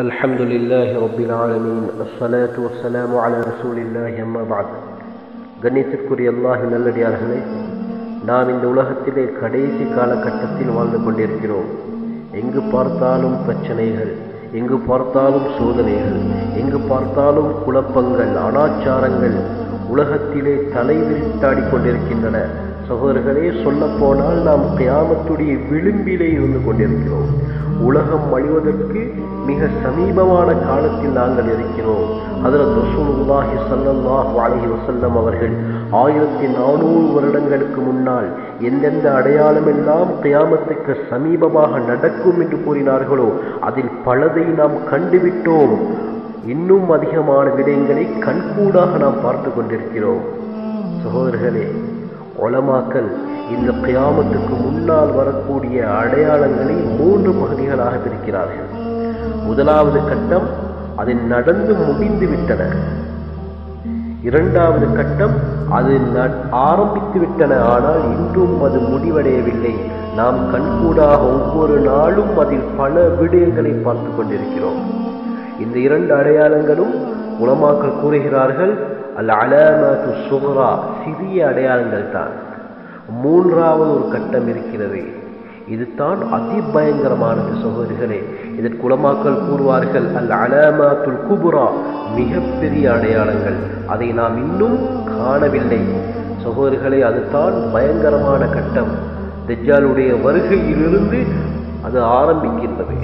الحمد لله رب العالمين الصلاة والسلام على رسول الله أما بعد கண்ணியத்திற்குரிய அல்லாஹ் நல்லடியார்களே நாம் இந்த உலகத்திலே கடைசி காலகட்டத்தில் வாழ்ந்து கொண்டிருக்கிறோம் எங்கு பார்த்தாலும் பிரச்சனைகள் எங்கு பார்த்தாலும் சோதனைகள் எங்கு பார்த்தாலும் குழப்பங்கள் அனாச்சாரங்கள் உலகத்திலே தலைவிரித்தாடி கொண்டிருக்கின்றன சகோதரர்களே சொல்ல போனால் நாம் கியாமத்துடைய விளிம்பிலே இருந்து கொண்டிருக்கிறோம் உலகம் அழிவதற்கு மிக சமீபமான காலத்தில் நாங்கள் இருக்கிறோம் அதில் ரசூலுல்லாஹி ஸல்லல்லாஹு அலைஹி வஸல்லம் அவர்கள் ஆயிரத்தி நானூறு வருடங்களுக்கு முன்னால் எந்தெந்த அடையாளம் எல்லாம் கியாமத்துக்கு சமீபமாக நடக்கும் என்று கூறினார்களோ அதில் பலதை நாம் கண்டுவிட்டோம் இன்னும் அதிகமான விடயங்களை கண்கூடாக நாம் பார்த்து கொண்டிருக்கிறோம் சகோதரர்களே ஒலமாக்கல் இந்த கியாமத்துக்கு முன்னால் வரக்கூடிய அடையாளங்களை மூன்று பகுதிகளாக பிரிக்கிறார்கள் முதலாவது கட்டம் அது நடந்து முடிந்து விட்டன இரண்டாவது கட்டம் அது ஆரம்பித்து விட்டன ஆனால் இன்றும் அது முடிவடையவில்லை நாம் கண்கூடாக ஒவ்வொரு நாளும் அதில் பல விடயங்களை பார்த்து கொண்டிருக்கிறோம் இந்த இரண்டு அடையாளங்களும் உலமாக்கள் கூறுகிறார்கள் அல் அலாமத்து சுகரா சிறிய அடையாளங்கள் தான் மூன்றாவது ஒரு கட்டம் இருக்கிறது இதுதான் அதிபயங்கரமானது சகோதரிகளே இதற்கு உலமாக்கள் கூறுவார்கள் அல் அலாமாத்துல் குபுரா மிகப்பெரிய அடையாளங்கள் அதை நாம் இன்னும் காணவில்லை சகோதரிகளே அதுதான் பயங்கரமான கட்டம் தெஜாலுடைய வருகையிலிருந்து அது ஆரம்பிக்கின்றது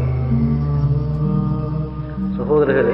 சகோதரர்களே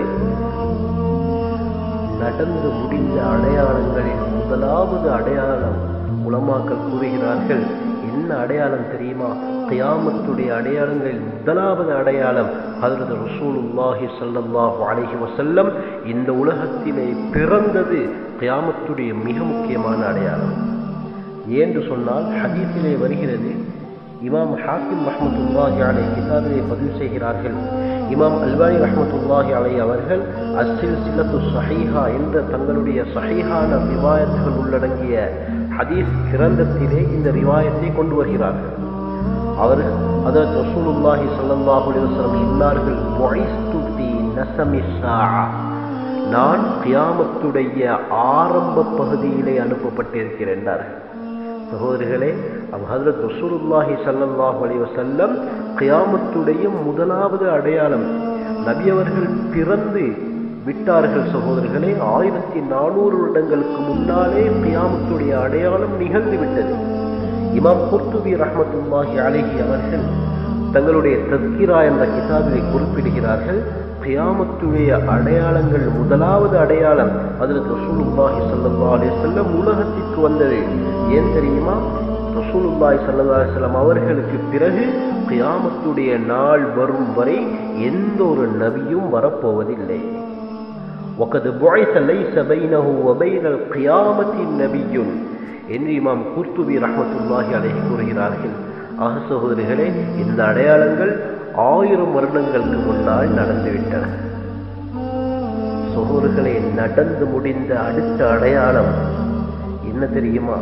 நடந்து முடிந்த அடையாளங்களில் முதலாவது அடையாளம் உலமாக்கள் கூறுகிறார்கள் என்ன அடையாளம் தெரியுமா கியாமத்துடைய அடையாளங்களில் முதலாவது அடையாளம் ஹதரத் ரசூலுல்லாஹி ஸல்லல்லாஹு அலைஹி வஸல்லம் இந்த உலகத்திலே பிறந்தது கியாமத்துடைய மிக முக்கியமான அடையாளம் ஏன்று சொன்னால் ஹதீஸிலே வருகிறது இமாம் ஹாக்கிம் ரஹமத்துல்லாஹி அலை கிதாபிலே பதிவு செய்கிறார்கள் இமாம் அல்வானி ரஹமத்துல்லாஹி அலை அவர்கள் அசில் சிலத்து சஹீஹா என்ற தங்களுடைய சஹீஹான ரிவாயத்துகள் உள்ளடங்கிய ஹதீஸ் கிரந்தத்திலே இந்த ரிவாயத்தை கொண்டு வருகிறார்கள் அவர் அதற்கு ரசூலுல்லாஹி ஸல்லல்லாஹு அலைஹி வஸல்லம் சொன்னார்கள் முஇஸ்து ஃபீ நஸமி ஸாஅ நான் கியாமத்துடைய ஆரம்ப பகுதியிலே அனுப்பப்பட்டிருக்கிறேன் என்றார்கள் சகோதரிகளே ஹதரத் ரசூலுல்லாஹி ஸல்லல்லாஹு அலைஹி வஸல்லம் கியாமத்துடைய முதலாவது அடையாளம் நபி அவர்கள் பிறந்து விட்டார்கள் சகோதரர்களே ஆயிரத்தி நானூறு வருடங்களுக்கு முன்னாலே கியாமத்துடைய அடையாளம் நிகழ்ந்து விட்டது இமாம் குர்துபி ரஹமத்துல்லாஹி அலைஹி அவர்கள் தங்களுடைய தஸ்கிரா என்ற கிதாபிலை குறிப்பிடுகிறார்கள் கியாமத்துடைய அடையாளங்கள் முதலாவது அடையாளம் அதில் ரசூலுல்லாஹி ஸல்லல்லாஹு அலைஹி வஸல்லம் உலகத்திற்கு வந்தது ஏன் தெரியுமா ரசூலுல்லாஹி ஸல்லல்லாஹு அலைஹி வஸல்லம் அவர்களுக்கு பிறகு கியாமத்துடைய நாள் வரும் வரை எந்த ஒரு நபியும் வரப்போவதில்லை وقد بعث ليس بينه وبين القيامة نبي என்று இமாம் குர்துபி ரஹமத்துல்லாஹி அலைஹி கூறுகிறார்கள் ஆக சகோதரிகளே இந்த அடையாளங்கள் ஆயிரம் வருடங்களுக்கு முன்னால் நடந்துவிட்டன சகோதரர்களை நடந்து முடிந்த அடுத்த அடையாளம் என்ன தெரியுமா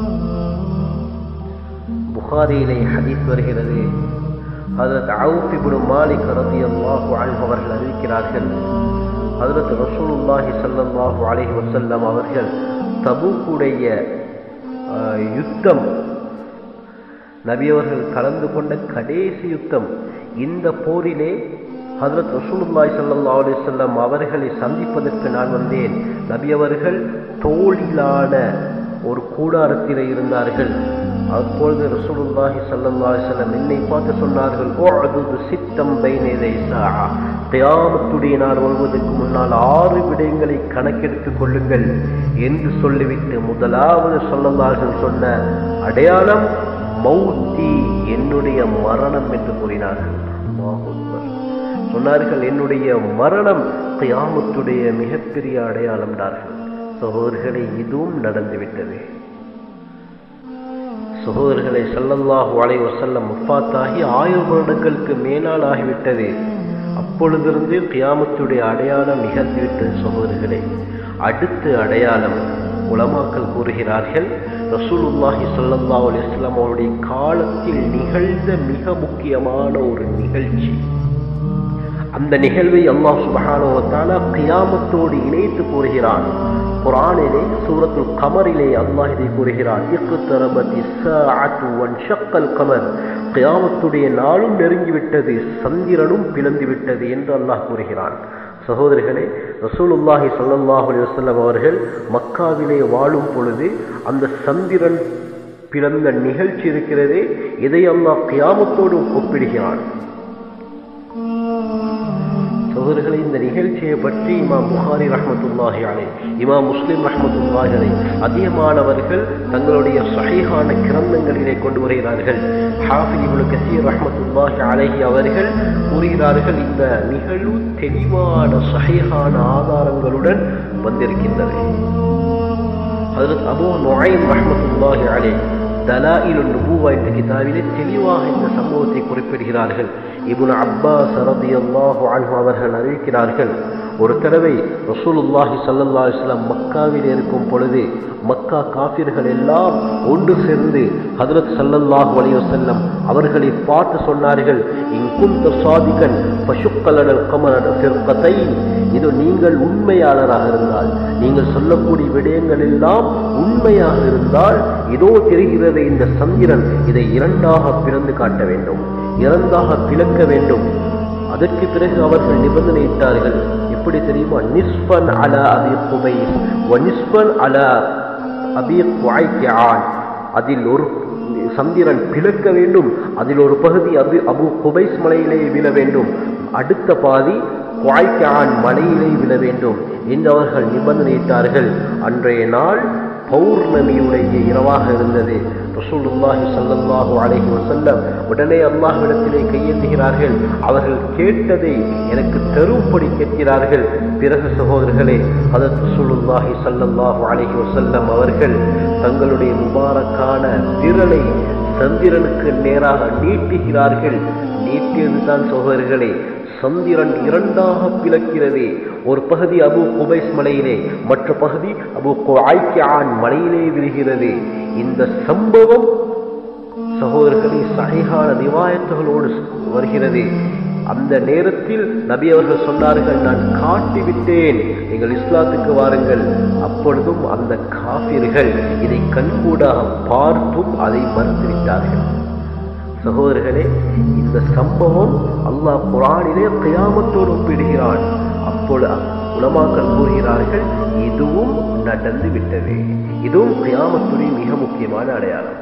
புகாரியிலே ஹதீஸ் வருகிறது ஹதரத் அவுஃப் இப்னு மாலிக் ரலியல்லாஹு அன்ஹு அவர்கள் அறிவிக்கிறார்கள் ஹதரத் ரசூலுல்லாஹி ஸல்லல்லாஹு அலைஹி வஸல்லம் அவர்கள் தபூக்குடைய யுத்தம் நபி அவர்கள் கலந்து கொண்ட கடைசி யுத்தம் இந்த போரிலே ஹதரத் ரசூலுல்லாய் சல்லா அலிசல்லாம் அவர்களை சந்திப்பதற்கு நான் வந்தேன் நபி அவர்கள் தோளிலான ஒரு கூடாரத்தில் இருந்தார்கள் அப்பொழுது ரசூலுல்லாஹி சல்லா அலிசல்லம் என்னை பார்த்து சொன்னார்கள் ஓ அது சித்தம் பைனேதை கியாமத்துடைய நாள் வருவதற்கு முன்னால் ஆறு விடயங்களை கணக்கெடுத்துக் கொள்ளுங்கள் என்று சொல்லிவிட்டு முதலாவது சொல்லல்லார்கள் சொன்ன அடையாளம் மௌத்தி என்னுடைய மரணம் என்று கூறினார்கள் சொன்னார்கள் என்னுடைய மரணம் கியாமத்துடைய மிகப்பெரிய அடையாளம் டார்கள் சகோதரர்களை இதுவும் நடந்துவிட்டது சகோதரர்களை சல்லல்லாஹு அலை வசல்லம் முப்பாத்தாகி ஆயிரம் வருடங்களுக்கு மேலால் ஆகிவிட்டது அப்பொழுதிருந்து கியாமத்துடைய அடையாளம் நிகழ்ந்துவிட்டது சகோதரர்களே அடுத்த அடையாளம் உலமாக்கள் கூறுகிறார்கள் ரசூலுல்லாஹி ஸல்லல்லாஹு அலைஹி வஸல்லம் அவருடைய காலத்தில் நிகழ்ந்த மிக முக்கியமான ஒரு நிகழ்ச்சி அந்த நிகழ்வை அல்லாஹ் சுபஹானுவத்தால கியாமத்தோடு இணைத்து கூறுகிறான் குரானிலே சூரத்துல் கமரிலே அல்லாஹ் இதை கூறுகிறான் இக்குத்தரபதி ஸாஅத்து வன்ஷக்கல் கமர் கியாமத்துடைய நாளும் நெருங்கிவிட்டது சந்திரனும் பிளந்துவிட்டது என்று அல்லாஹ் கூறுகிறான் சகோதரிகளே ரசூலுல்லாஹி ஸல்லல்லாஹு அலைஹி வஸல்லம் அவர்கள் மக்காவிலே வாழும் பொழுது அந்த சந்திரன் பிறந்த நிகழ்ச்சி இருக்கிறதே இதை அல்லாஹ் கியாமத்தோடு ஒப்பிடுகிறான் சகோதரர்களை இந்த நிகழ்ச்சியை பற்றி இமாம் புகாரி ரஹமத்துல்லாஹி அலை இமாம் முஸ்லிம் ரஹமத்துல்லாஹி அலை அதிகமானவர்கள் தங்களுடைய சஹீஹான கிரந்தங்களிலே கொண்டு வருகிறார்கள் ஹாஃபிஸ் இப்னு கசீர் ரஹமத்துல்லாஹி அலைஹி அவர்கள் கூறுகிறார்கள் இந்த நிகழ்வு தெளிவான சஹீஹான ஆதாரங்களுடன் வந்திருக்கின்றது ஹஜரத் அபூ நுஐம் ரஹமத்துல்லாஹி அலைஹி தலாயிலு நுபுவா என்ற கிதாபிலே தெளிவாக இந்த சம்பவத்தை குறிப்பிடுகிறார்கள் இப்னு அப்பாஸ் ரலியல்லாஹு அன்ஹு அவர்கள் அறிவிக்கிறார்கள் ஒரு தடவை ரசூலுல்லாஹி ஸல்லல்லாஹு அலைஹி வஸல்லம் மக்காவில் இருக்கும் பொழுது மக்கா காஃபிர்கள் எல்லாம் ஒன்று சேர்ந்து ஹஜரத் ஸல்லல்லாஹு அலைஹி வஸல்லம் அவர்களை பார்த்து சொன்னார்கள் இன் குந்த சாதிகன் பசுக்கலனல் கமரன் ஃபிர்கத்தை இது நீங்கள் உண்மையாளராக இருந்தால் நீங்கள் சொல்லக்கூடிய விடயங்கள் எல்லாம் உண்மையாக இருந்தால் இதோ தெரிகிறது இந்த சந்திரன் இதை இரண்டாக பிறந்து காட்ட வேண்டும் இரண்டாக பிளக்க வேண்டும் அதற்கு பிறகு அவர்கள் நிபந்தனையிட்டார்கள் எப்படி தெரியுமா நிஸ்பன் அலா அபி குபைஸ் வ நிஸ்பன் அலா அபி குவாய்கான் அதில் ஒரு சந்திரன் பிளக்க வேண்டும் அதில் ஒரு பகுதி அபி அபு குபைஸ் மலையிலே விழ வேண்டும் அடுத்த பாதி குவாய்கான் மலையிலே விழ வேண்டும் என்று அவர்கள் நிபந்தனையிட்டார்கள் அன்றைய நாள் பௌர்ணமியுடைய இரவாக இருந்தது ரசூலுல்லாஹி ஸல்லல்லாஹு அலைஹி வஸல்லம் உடனே அல்லாஹ்விடத்திலே கையேந்துகிறார்கள் அவர்கள் கேட்டதை எனக்கு தரும்படி கேட்கிறார்கள் பிறகு சகோதரர்களே ஹதரத் ரசூலுல்லாஹி ஸல்லல்லாஹு அலைஹி வஸல்லம் அவர்கள் தங்களுடைய முபாரக்கான விரலை சந்திரனுக்கு நேராக நீட்டுகிறார்கள் நீட்டியதுதான் சகோதரர்களே சந்திரன் இரண்டாக பிளக்கிறது ஒரு பகுதி அபு குபைஸ் மலையிலே மற்ற பகுதி அபு குவாய்கான் மலையிலே விழுகிறது இந்த சம்பவம் சகோதரர்களே சகைகான ரிவாயத்துகளோடு வருகிறது அந்த நேரத்தில் நபி அவர்கள் சொன்னார்கள் நான் காட்டிவிட்டேன் நீங்கள் இஸ்லாத்துக்கு வாருங்கள் அப்பொழுதும் அந்த காபிர்கள் இதை கண்கூடாக பார்த்தும் அதை மறுத்துவிட்டார்கள் சகோதரர்களே இந்த சம்பவம் அல்லாஹ் குரானிலே கியாமத்தோடு ஒப்பிடுகிறான் அப்பொழுது உலமாக்கள் கூறுகிறார்கள் இதுவும் நடந்து விட்டது இதுவும் கியாமத்துடைய மிக முக்கியமான அடையாளம்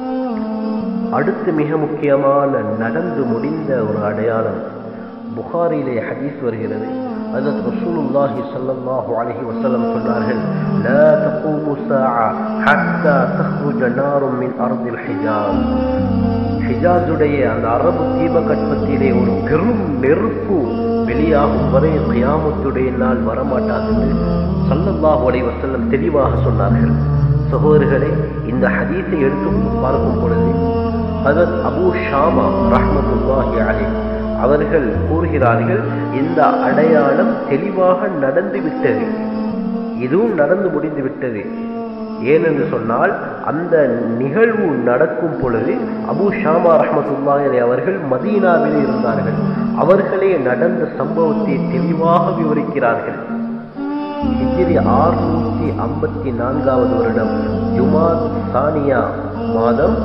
அடுத்து மிக முக்கியமான நடந்து முடிந்த ஒரு அடையாளம் புகாரிலே ஹதீஸ் வருகிறது அதற்கு ரசூலுல்லாஹி ஸல்லல்லாஹு அலைஹி வஸல்லம் சொன்னார்கள் லா தகூமு ஸாஅ ஹத்தா தخرج نار من ارض الحجاز ஹிஜாஸுடைய அந்த அரபு தீபகற்பத்திலே ஒரு பெரும் நெருப்பு வெளியாகும் வரை கியாமத்துடைய நாள் வரமாட்டாது என்று சல்லல்லாஹு அலைஹி வஸல்லம் தெளிவாக சொன்னார்கள் சகோதரர்களே இந்த ஹதீஸை எடுத்து பார்க்கும் பொழுது ஹதரத் அபூ ஷாமா ரஹ்மத்துல்லாஹி அலைஹி அவர்கள் கூறுகிறார்கள் இந்த அடையாளம் தெளிவாக நடந்து விட்டது இதுவும் நடந்து முடிந்து விட்டது ஏனென்று சொன்னால் அந்த நிகழ்வு நடக்கும் பொழுது அபு ஷாமா ரஹமத்துல்லாஹி அவர்கள் மதீனாவில் இருந்தார்கள் அவர்களே நடந்த சம்பவத்தை தெளிவாக விவரிக்கிறார்கள் ஹிஜ்ரி ஆறுநூற்றி ஐம்பத்தி நான்காவது வருடம் ஜுமாத் சானியா மாதம்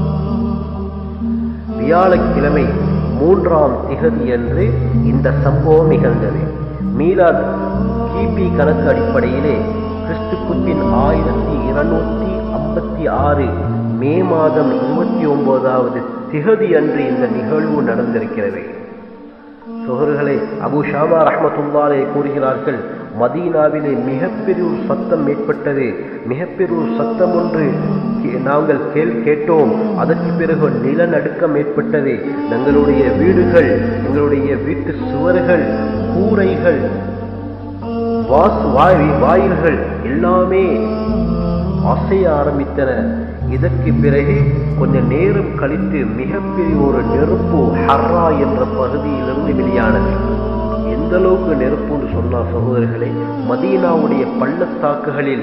வியாழக்கிழமை மூன்றாம் திகதி என்று இந்த சம்பவம் நிகழ்ந்தது மீலாத் கிபி கணக்கு அடிப்படையிலே கிறிஸ்துக்கு பின் ஆயிரத்தி இருநூத்தி ஐம்பத்தி ஆறு மே மாதம் இருபத்தி ஒன்பதாவது திகதி அன்று இந்த நிகழ்வு நடந்திருக்கிறது சோழர்களே அபு ஷாமா ரஹமத்துல்லாலே கூறுகிறார்கள் மதீனாவிலே மிகப்பெரிய ஒரு சத்தம் ஏற்பட்டது மிகப்பெரிய ஒரு சத்தம் ஒன்று நாங்கள் கேள் கேட்டோம் அதற்கு பிறகு நிலநடுக்கம் ஏற்பட்டது எங்களுடைய வீடுகள் எங்களுடைய வீட்டு சுவர்கள் கூரைகள் வாசு வாய் வாயில்கள் எல்லாமே அசைய ஆரம்பித்தன இதற்கு பிறகு கொஞ்ச நேரம் கழித்து மிகப்பெரிய ஒரு நெருப்பு ஹர்ரா என்ற பகுதியிலிருந்து வெளியானது எந்த அளவுக்கு நெருப்புன்னு சொன்னா சகோதரர்களே மதீனாவுடைய பள்ளத்தாக்குகளில்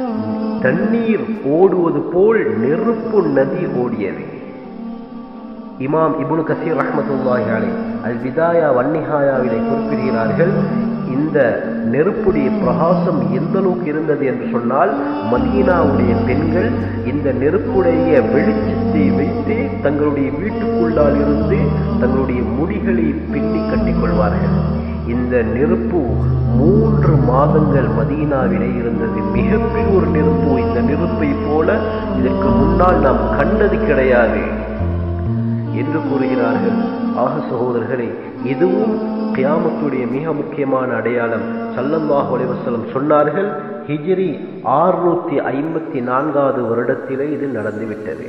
தண்ணீர் ஓடுவது போல் நெருப்பு நதி ஓடியது இமாம் இப்னு கசீர் ரஹ்மத்துல்லாஹி அலை அல் விதாயா வன்னிஹாயாவிலே குறிப்பிடுகிறார்கள் இந்த நெருப்புடைய பிரகாசம் எந்த அளவுக்கு இருந்தது என்று சொன்னால் மதீனாவுடைய பெண்கள் இந்த நெருப்புடைய வெளிச்சத்தை வைத்து தங்களுடைய வீட்டுக்குள்ளால் இருந்து தங்களுடைய முடிகளை பின்னி கட்டிக்கொள்வார்கள் இந்த நெருப்பு மூன்று மாதங்கள் மதீனாவிலே இருந்தது மிகப்பெரிய ஒரு நெருப்பு இந்த நெருப்பை போல இதற்கு முன்னால் நாம் கண்டது கிடையாது என்று கூறுகிறார்கள் ஆக சகோதரர்களே இதுவும் கியாமத்துடைய மிக முக்கியமான அடையாளம் சல்லல்லாஹு அலைஹி வஸல்லம் சொன்னார்கள் ஹிஜ்ரி ஆறுநூத்தி ஐம்பத்தி நான்காவது வருடத்திலே இது நடந்துவிட்டது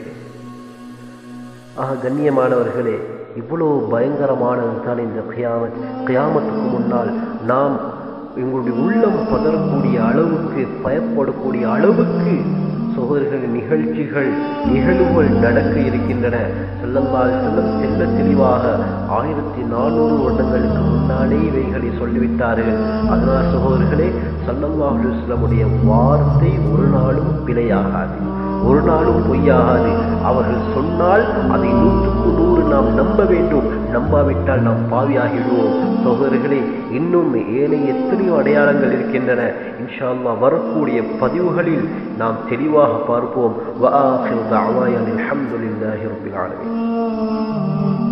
ஆக கண்ணியமானவர்களே இவ்வளவு பயங்கரமானது தான் இந்த கியாமத் கியாமத்துக்கு முன்னால் நாம் எங்களுடைய உள்ளம் பதறக்கூடிய அளவுக்கு பயப்படக்கூடிய அளவுக்கு சகோதரர்கள் நிகழ்ச்சிகள் நிகழ்வுகள் நடக்க இருக்கின்றன செல்லந்தால் செல்லம் செல்ல தெளிவாக ஆயிரத்தி நானூறு வருடங்களுக்கு முன்னாலே இவைகளை சொல்லிவிட்டார்கள் அதனால் சகோதரர்களே சல்லல்லாஹு செல்லமுடைய வார்த்தை ஒரு நாளும் பிழையாகாது ஒரு நாளும் பொய்யாகாது அவர்கள் சொன்னால் அதை நூற்றுக்கு நூறு நாம் நம்ப வேண்டும் நம்பாவிட்டால் நாம் பாவியாகிடுவோம் சகோதரர்களே இன்னும் ஏனைய எத்தனையோ அடையாளங்கள் இருக்கின்றன இன்ஷா அல்லாஹ் வரக்கூடிய பதிவுகளில் நாம் தெளிவாக பார்ப்போம் வஆஹிரு தஅவாயா அல்ஹம்துலில்லாஹி ரப்பில் ஆலமீன்